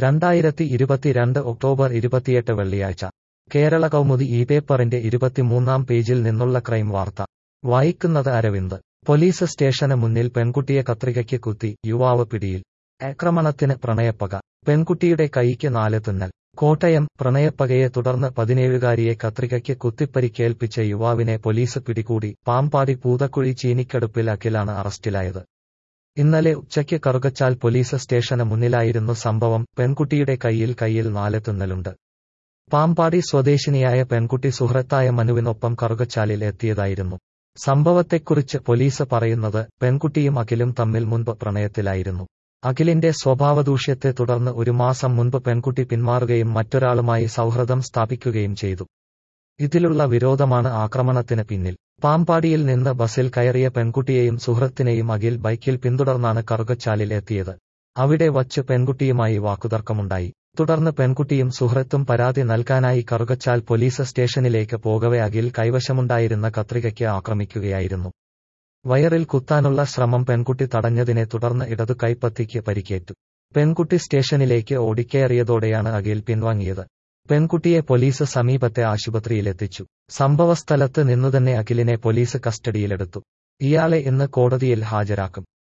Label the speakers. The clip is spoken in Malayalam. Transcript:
Speaker 1: രണ്ടായിരത്തി ഇരുപത്തിരണ്ട് ഒക്ടോബർ ഇരുപത്തിയെട്ട് വെള്ളിയാഴ്ച കേരള കൗമുദി ഈ പേപ്പറിന്റെ ഇരുപത്തിമൂന്നാം പേജിൽ നിന്നുള്ള ക്രൈം വാർത്ത വായിക്കുന്നത് അരവിന്ദ് പോലീസ് സ്റ്റേഷന് മുന്നിൽ പെൺകുട്ടിയെ കത്രികയ്ക്ക് കുത്തി യുവാവ് പിടിയിൽ ആക്രമണത്തിന് പ്രണയപ്പക പെൺകുട്ടിയുടെ കൈക്ക് നാല് തുന്നൽ കോട്ടയം പ്രണയപ്പകയെ തുടർന്ന് പതിനേഴുകാരിയെ കത്രികയ്ക്ക് കുത്തിപ്പരിക്കേൽപ്പിച്ച യുവാവിനെ പോലീസ് പിടികൂടി പാമ്പാടി പൂതക്കുഴി ചീനിക്കടുപ്പിൽ അഖിലാണ് അറസ്റ്റിലായത് ഇന്നലെ ഉച്ചയ്ക്ക് കറുകച്ചാൽ പോലീസ് സ്റ്റേഷന് മുന്നിലായിരുന്നു സംഭവം പെൺകുട്ടിയുടെ കൈയിൽ കൈയിൽ നാല് തുന്നലുണ്ട് പാമ്പാടി സ്വദേശിനിയായ പെൺകുട്ടി സുഹൃത്തായ മനുവിനൊപ്പം കറുകച്ചാലിൽ എത്തിയതായിരുന്നു സംഭവത്തെക്കുറിച്ച് പോലീസ് പറയുന്നത് പെൺകുട്ടിയും അഖിലും തമ്മിൽ മുൻപ് പ്രണയത്തിലായിരുന്നു അഖിലിന്റെ സ്വഭാവദൂഷ്യത്തെ തുടർന്ന് ഒരു മാസം മുൻപ് പെൺകുട്ടി പിന്മാറുകയും മറ്റൊരാളുമായി സൗഹൃദം സ്ഥാപിക്കുകയും ചെയ്തു ഇതിലുള്ള വിരോധമാണ് ആക്രമണത്തിന് പിന്നിൽ പാമ്പാടിയിൽ നിന്ന് ബസിൽ കയറിയ പെൺകുട്ടിയെയും സുഹൃത്തിനെയും അഖിൽ ബൈക്കിൽ പിന്തുടർന്നാണ് കറുകച്ചാലിൽ എത്തിയത് അവിടെ വച്ച് പെൺകുട്ടിയുമായി വാക്കുതർക്കമുണ്ടായി തുടർന്ന് പെൺകുട്ടിയും സുഹൃത്തും പരാതി നൽകാനായി കറുകച്ചാൽ പോലീസ് സ്റ്റേഷനിലേക്ക് പോകവെ അഖിൽ കൈവശമുണ്ടായിരുന്ന കത്രികയ്ക്ക് ആക്രമിക്കുകയായിരുന്നു വയറിൽ കുത്താനുള്ള ശ്രമം പെൺകുട്ടി തടഞ്ഞതിനെ തുടർന്ന് ഇടതു കൈപ്പത്തിക്ക് പരിക്കേറ്റു പെൺകുട്ടി സ്റ്റേഷനിലേക്ക് ഓടിക്കയറിയതോടെയാണ് അഖിൽ പിൻവാങ്ങിയത് പെൺകുട്ടിയെ പോലീസ് സമീപത്തെ ആശുപത്രിയിലെത്തിച്ചു സംഭവസ്ഥലത്ത് നിന്നുതന്നെ അഖിലിനെ പോലീസ് കസ്റ്റഡിയിലെടുത്തു ഇയാളെ ഇന്ന് കോടതിയിൽ ഹാജരാക്കും